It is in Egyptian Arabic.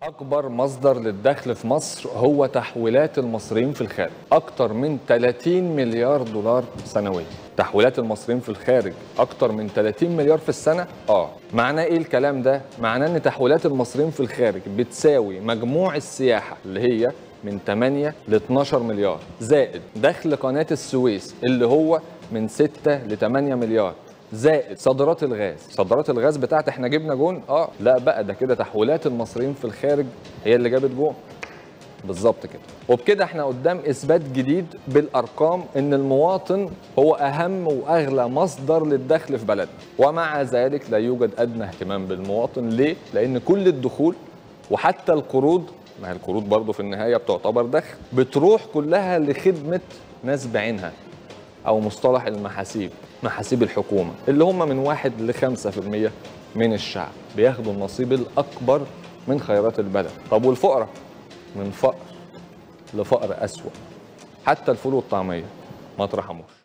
أكبر مصدر للدخل في مصر هو تحويلات المصريين في الخارج أكتر من 30 مليار دولار سنويا تحويلات المصريين في الخارج أكتر من 30 مليار في السنة آه معناه إيه الكلام ده؟ معناه إن تحويلات المصريين في الخارج بتساوي مجموع السياحة اللي هي من 8 ل 12 مليار زائد دخل قناة السويس اللي هو من 6 ل 8 مليار زائد صادرات الغاز صادرات الغاز بتاعت احنا جبنا جون اه لا بقى ده كده تحويلات المصريين في الخارج هي اللي جابت جون بالظبط كده وبكده احنا قدام اثبات جديد بالارقام ان المواطن هو اهم واغلى مصدر للدخل في بلدنا ومع ذلك لا يوجد ادنى اهتمام بالمواطن ليه لان كل الدخول وحتى القروض ما هي القروض برضه في النهايه بتعتبر دخل بتروح كلها لخدمه ناس بعينها او مصطلح المحاسيب محاسيب الحكومه اللي هم من 1 ل 5% من الشعب بياخدوا النصيب الاكبر من خيرات البلد طب والفقراء من فقر لفقر اسوا حتى الفول والطعميه ما ترحموش